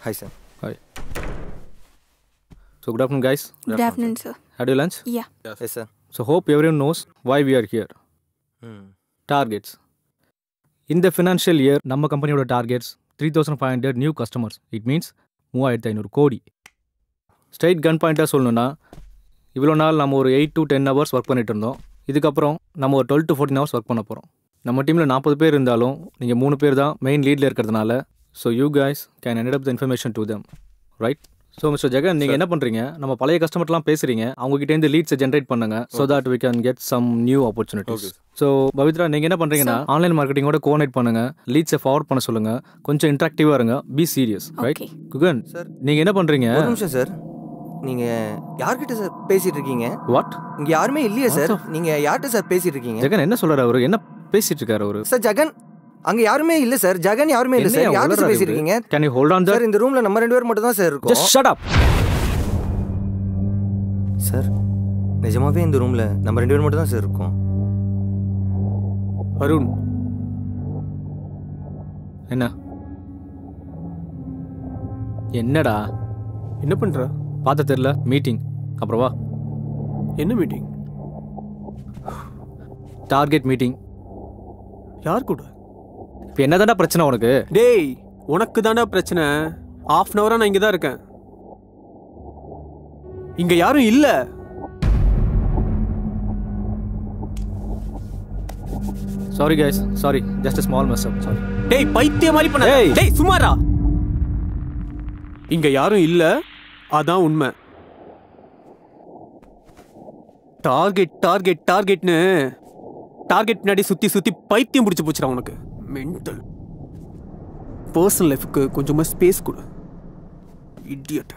Hi sir Hi. So good afternoon, guys. Good afternoon, sir. Had your lunch? Yeah. Yes sir So hope everyone knows why we are here. Hmm Targets. இந்த financial year நம்ம கம்பெனியோட targets three thousand five hundred new customers it means மூவாயிரத்து ஐநூறு கோடி straight கன் பாயிண்ட்டாக சொல்லணும்னா இவ்வளோ நாள் நம்ம ஒரு eight to ten hours work பண்ணிட்டு இருந்தோம் இதுக்கப்புறம் நம்ம ஒரு twelve to fourteen hours work பண்ண போகிறோம் நம்ம டீமில் நாற்பது பேர் இருந்தாலும் நீங்கள் மூணு பேர் தான் மெயின் லீடில் இருக்கிறதுனால so you guys can end up the information to them right so mister Jegan நீங்கள் என்ன பண்ணுறீங்க நம்ம பழைய கஸ்டமர்லாம் பேசுகிறீங்க அவங்ககிட்டேருந்து லீட்ஸை ஜென்ரேட் பண்ணுங்க so that we can get some new opportunities so Pavithra நீங்கள் என்ன பண்ணுறீங்கன்னா ஆன்லைன் மார்க்கெட்டிங்கோட கோஆர்டினேட் பண்ணுங்க லீட்ஸை ஃபார்வர்ட் பண்ண சொல்லுங்க கொஞ்சம் இன்ட்ராக்டிவாக இருங்க be serious right Okay. Guhan sir நீங்கள் என்ன பண்ணுறீங்க ஒரு நிமிஷம் சார் நீங்கள் யார்கிட்ட சார் பேசிட்டு இருக்கீங்க வாட் இங்கே யாருமே இல்லையே சார் நீங்கள் யார்கிட்ட சார் பேசிட்டு இருக்கீங்க ஜெகன் என்ன சொல்றாரு அவரு என்ன பேசிட்டு இருக்காரு அவரு சார் ஜெகன் அங்கே யாருமே இல்லை சார் ஜெகன் யாருமே இல்லை சார் யார்கிட்ட சார் பேசிட்டு இருக்கீங்க can you hold on sir இந்த ரூமில் நம்ம ரெண்டு பேர் மட்டும் தான் சார் இருக்கோம் ஜஸ்ட் ஷட் அப் சார் நிஜமாவே இந்த ரூமில் நம்ம ரெண்டு பேர் மட்டும் தான் சார் இருக்கோம் அருண் என்ன என்னடா என்ன பண்ற பார்த்த தெரியல மீட்டிங் அப்புறம் வா என்ன மீட்டிங் டார்கெட் மீட்டிங் யார் கூட இப்போ என்னதான்டா பிரச்சனை உனக்கு டேய் உனக்கு தானே பிரச்சனை half அன் ஹவரா நான் இங்க தான் இருக்கேன் இங்க யாரும் இல்ல sorry guys sorry just small mess up sorry டேய் பைத்திய மாதிரி பண்ண டேய். டேய் சுமாரா இங்க யாரும் இல்ல அதான் உண்மை டார்கெட் டார்கெட் டார்கெட்னு டார்கெட் பின்னாடி சுத்தி சுத்தி பைத்தியம் பிடிச்சு போச்சுடா உனக்கு மென்டல் பர்சனல் லைஃபுக்கு கொஞ்சமா ஸ்பேஸ் கொடு இடியட்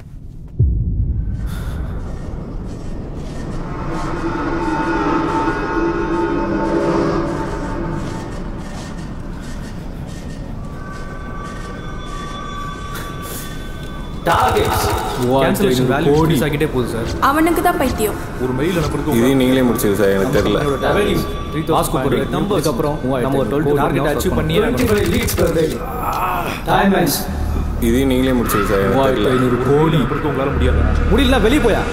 கேன்சலேஷன் வேல்யூ இன்க்ரீஸ் ஆகிட்டே போகுது சார் அவனுக்கு தான் பைத்தியம் ஒரு மெயில் அனுப்புறதுக்கு இதையும் நீங்களே முடிச்சது சார் எனக்கு தெரியல ஆஸ்கு போடுற நம்பர்ஸ் அப்புறம் நம்ம ஒரு டுவெல் டார்கெட் அச்சீவ் பண்ணி இதையும் நீங்களே முடிச்சது சார் எனக்கு தெரியல ஐநூறு கோடி அனுப்புறதுக்கு உங்களால முடியாது முடியல வெளியே போயா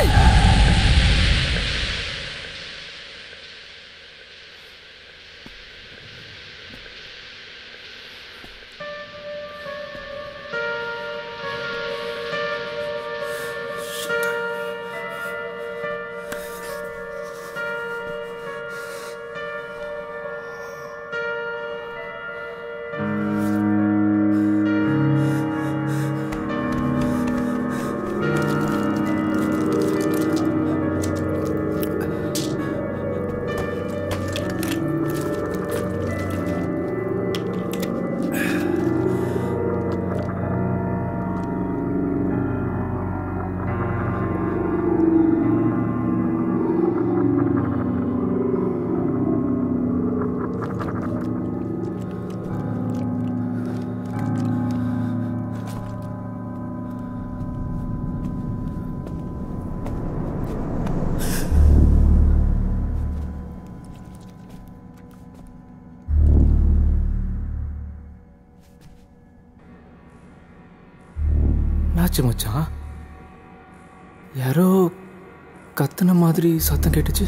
என்னாச்சு மச்சான் யாரோ கத்துன மாதிரி சத்தம் கேட்டுச்சு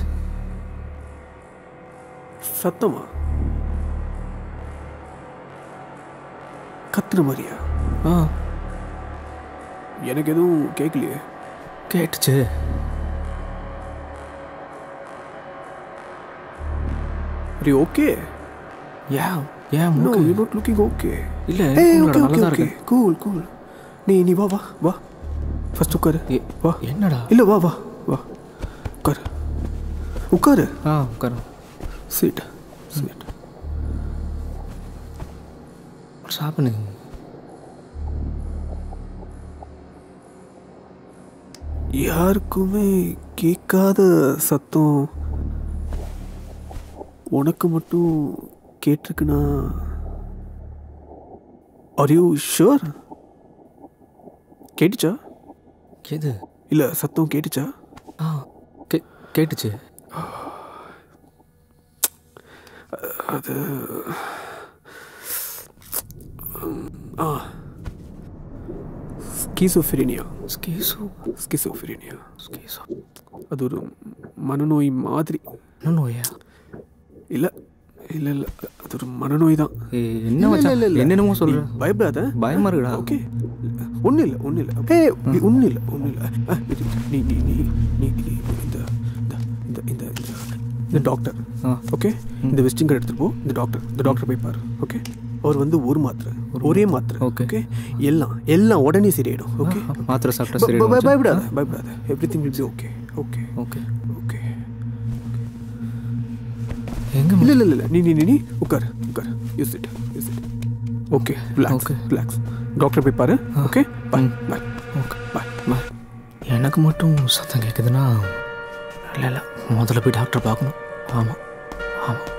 சத்தமா கத்துன மாதிரியா ஆ எனக்கு எதுவும் கேட்கலையே கேட்டுச்சு அரே ஓகே ஏன் ஏன் நோ மூக்கு யூ நாட் லுக்கிங் ஓகே இல்ல ஏய் உங்களோட ஓகே நல்லா ஓகே தான் ஓகே இருக்கு கூல் கூல் நீ நீ வா வா வா ஃபர்ஸ்ட் உட்காரு ஏ, வா என்னடா இல்ல வா வா வா உட்காரு உட்காரு ஆ உட்காரு சீட் சீட் வாட்ஸ் ஹேப்பனிங் யாருக்குமே கேட்காத சத்தம் உனக்கு மட்டும் கேட்டிருக்குன்னா ஆர் யூ ஷுவர் கேட்டுச்சா எது இல்ல சத்தம் கேட்டுச்சா ஆ கே கேட்டுச்சு ஆ ஸ்கீசோஃபிரினியா ஸ்கீசோ ஸ்கிசோஃபிரினியா ஸ்கீசோ அது ஒரு மனநோய் மாதிரி என்ன நோயா இல்லை இல்லை இல்லை அது ஒரு மனநோய் தான் ஏய், என்ன மச்சான் என்னென்னமோ சொல்ற நீ பயப்படாத பயமா இருக்குடா ஓகே ஒன்றும் இல்லை ஒன்றும் இல்லை ஓகே ஒன்றும் இல்லை ஒன்றும் இல்லை அஹ், இது, நீ நீ நீ நீ நீ இந்த இந்த இந்த இந்த இந்த- இந்த டாக்டர் ஆ. ஓகே இந்த விசிட்டிங் கார்டு எடுத்துட்டு போ இந்த டாக்டர் இந்த டாக்டர் போய் பாரு ஓகே அவர் வந்து ஒரு மாத்திரை ஒரே மாத்திரை Okay. ஓகே எல்லாம் எல்லாம் உடனே சரியாயிடும் ஓகே மாத்திரை சாப்பிட்டா ப- சரி ப- பயப்படாத பயப்படாத everything will be okay okay okay okay எங்க இல்லை இல்லை இல்லை நீ நீ நீ நீ உட்கார் உட்கார் use it use it okay relax Okay. Relax doctor போய் பாரு okay bye bye okay bye பாய் எனக்கு மட்டும் சத்தம் கேட்குதுன்னா இல்லை இல்லை முதல்ல போய் டாக்டர் பார்க்கணும் ஆமாம் ஆமாம்